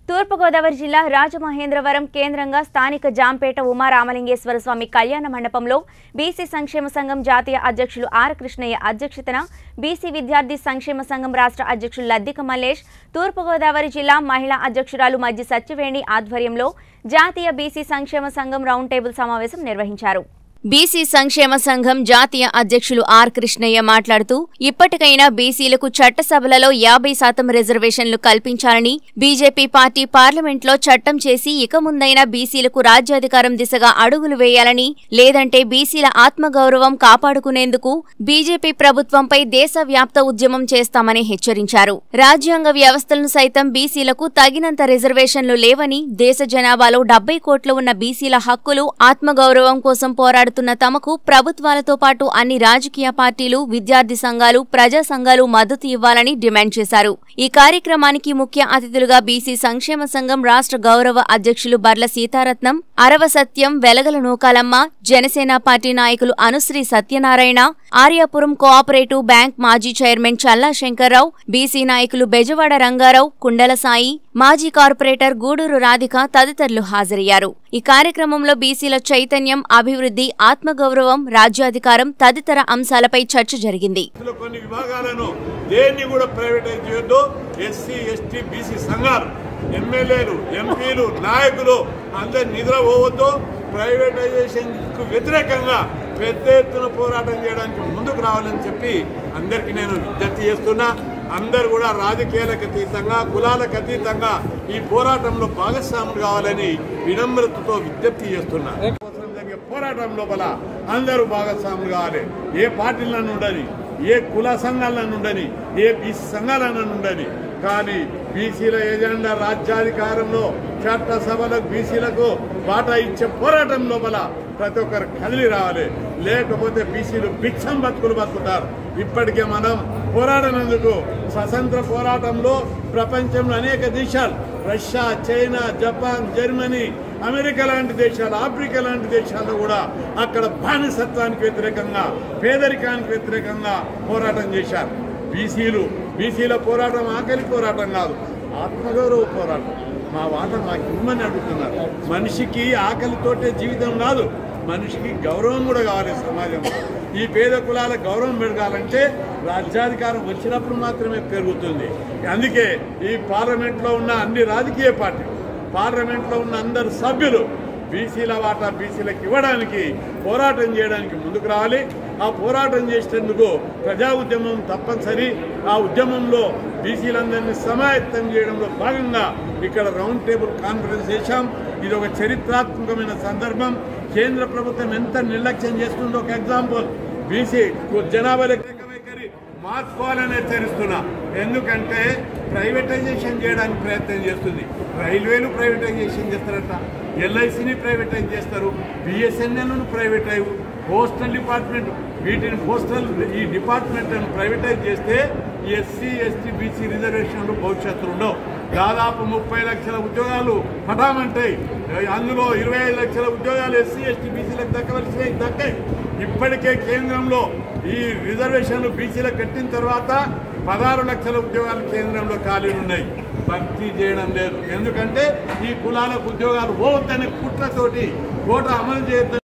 తూర్పుగోదావరి జిల్లా రాజమహేంద్రవరం కేంద్రంగా స్థానిక జాంపేట ఉమారామలింగేశ్వర స్వామి కళ్యాణ మండపంలో బీసీ సంక్షేమ సంఘం జాతీయ అధ్యక్షులు ఆర్ కృష్ణయ్య అధ్యక్షతన బీసీ విద్యార్థి సంక్షేమ సంఘం రాష్ట్ర అధ్యక్షులు లద్దిక మల్లేష్ తూర్పుగోదావరి జిల్లా మహిళా అధ్యక్షురాలు మధ్య సత్యవేణి ఆధ్వర్యంలో జాతీయ బీసీ సంక్షేమ సంఘం రౌండ్ టేబుల్ సమావేశం నిర్వహించారు బీసీ సంక్షేమ సంఘం జాతీయ అధ్యక్షులు ఆర్ కృష్ణయ్య మాట్లాడుతూ ఇప్పటికైనా బీసీలకు చట్టసభలలో యాభై శాతం రిజర్వేషన్లు కల్పించాలని బీజేపీ పార్టీ పార్లమెంట్లో చట్టం చేసి ఇక ముందైనా బీసీలకు రాజ్యాధికారం దిశగా అడుగులు వేయాలని లేదంటే బీసీల ఆత్మగౌరవం కాపాడుకునేందుకు బీజేపీ ప్రభుత్వంపై దేశవ్యాప్త ఉద్యమం చేస్తామని హెచ్చరించారు రాజ్యాంగ వ్యవస్థలను సైతం బీసీలకు తగినంత రిజర్వేషన్లు లేవని దేశ జనాభాలో డెబ్బై కోట్లు ఉన్న బీసీల హక్కులు ఆత్మగౌరవం కోసం పోరాడుతున్న తమకు ప్రభుత్వాలతో పాటు అన్ని రాజకీయ పార్టీలు విద్యార్థి సంఘాలు ప్రజా సంఘాలు మద్దతు ఇవ్వాలని డిమాండ్ చేశారు ఈ కార్యక్రమానికి ముఖ్య అతిథులుగా బీసీ సంక్షేమ సంఘం రాష్ట్ర గౌరవ అధ్యక్షులు బర్ల సీతారత్నం అరవ సత్యం వెలగల నూకాలమ్మ జనసేన పార్టీ నాయకులు అనుశ్రీ సత్యనారాయణ ఆర్యాపురం కోఆపరేటివ్ బ్యాంక్ మాజీ చైర్మన్ చల్లా శంకర్రావు బీసీ నాయకులు బెజవాడ రంగారావు కుండల సాయి మాజీ కార్పొరేటర్ గూడూరు రాధిక తదితరులు హాజరయ్యారు ఈ కార్యక్రమంలో బీసీల చైతన్యం అభివృద్ధి ఆత్మగౌరవం రాజ్యాధికారం తదితర అంశాలపై చర్చ జరిగింది ఇందులో కొన్ని విభాగాలను దేన్ని కూడా ప్రైవేటైజ్ చేయొద్దు ఎస్సీ ఎస్టీ బీసీ సంఘాలు ఎమ్మెల్యేలు ఎంపీలు నాయకులు అందరు నిద్ర పోవద్దు ప్రైవేటైజేషన్ కు వ్యతిరేకంగా పెద్ద ఎత్తున పోరాటం చేయడానికి ముందుకు రావాలని చెప్పి అందరికీ నేను విజ్ఞప్తి చేస్తున్నా అందరు కూడా రాజకీయాలకు అతీతంగా కులాలకు అతీతంగా ఈ పోరాటంలో భాగస్వాములు కావాలని వినమ్రతతో విజ్ఞప్తి చేస్తున్నా కోసం జరిగే పోరాటం లోపల అందరూ భాగస్వాములు కావాలి ఏ పార్టీలను ఉండని ఏ కుల సంఘాలను ఉండని ఏ బీసీ సంఘాలను ఉండని కానీ బీసీల ఎజెండా రాజ్యాధికారంలో చట్టసభలకు బీసీలకు బాటా ఇచ్చే పోరాటం లోపల ప్రతి ఒక్కరు కదిలి రావాలి లేకపోతే బీసీలు భిక్షం బతుకులు బతుకుతారు ఇప్పటికే మనం పోరాడనందుకు స్వతంత్ర పోరాటంలో ప్రపంచంలో అనేక దేశాలు Russia China Japan Germany America లాంటి దేశాలు ఆఫ్రికా లాంటి దేశాల్లో కూడా అక్కడ బానిసత్వానికి వ్యతిరేకంగా పేదరికానికి వ్యతిరేకంగా పోరాటం చేశారు బీసీలు బీసీల పోరాటం ఆకలి పోరాటం కాదు ఆత్మగౌరవ పోరాటం మా వాట మాకు ఇమ్మని అడుగుతున్నారు మనిషికి ఆకలితోటే జీవితం కాదు మనిషికి గౌరవం కూడా కావాలి సమాజంలో ఈ పేద కులాల గౌరవం పెరగాలంటే రాజ్యాధికారం వచ్చినప్పుడు మాత్రమే పెరుగుతుంది అందుకే ఈ పార్లమెంట్లో ఉన్న అన్ని రాజకీయ పార్టీలు పార్లమెంట్లో ఉన్న అందరు సభ్యులు బీసీల వాటా బీసీలకు ఇవ్వడానికి పోరాటం చేయడానికి ముందుకు రావాలి ఆ పోరాటం చేసేందుకు ప్రజా ఉద్యమం తప్పనిసరి ఆ ఉద్యమంలో బీసీలందరినీ సమాయత్తం చేయడంలో భాగంగా ఇక్కడ రౌండ్ టేబుల్ కాన్ఫరెన్స్ చేశాం ఇది ఒక చరిత్రాత్మకమైన సందర్భం కేంద్ర ప్రభుత్వం ఎంత నిర్లక్ష్యం చేస్తుందో ఒక ఎగ్జాంపుల్ బీసీ జనాభా లెక్క వైఖరి మార్చుకోవాలని హెచ్చరిస్తున్నా ఎందుకంటే ప్రైవేటైజేషన్ చేయడానికి ప్రయత్నం చేస్తుంది రైల్వేలు ప్రైవేటైజేషన్ చేస్తారట ఎల్ఐసిని ప్రైవేటైజ్ చేస్తారు బిఎస్ఎన్ఎల్ను ప్రైవేటైజ్ పోస్టల్ డిపార్ట్మెంట్ వీటిని పోస్టల్ ఈ డిపార్ట్మెంట్లను ప్రైవేటైజ్ చేస్తే ఎస్సీ ఎస్టీ బీసీ రిజర్వేషన్లు భవిష్యత్తులో ఉండవు దాదాపు ముప్పై లక్షల ఉద్యోగాలు పటామంటాయి అందులో ఇరవై ఐదు లక్షల ఉద్యోగాలు ఎస్సీ ఎస్టీ బీసీలకు దక్కవలసినవి దక్కాయి ఇప్పటికే కేంద్రంలో ఈ రిజర్వేషన్లు బీసీలకు కట్టిన తర్వాత పదహారు లక్షల ఉద్యోగాలు కేంద్రంలో ఖాళీలు ఉన్నాయి భర్తీ చేయడం లేదు ఎందుకంటే ఈ కులాలకు ఉద్యోగాలు పోవద్దనే కుట్రతోటి కోట అమలు చేయొద్దని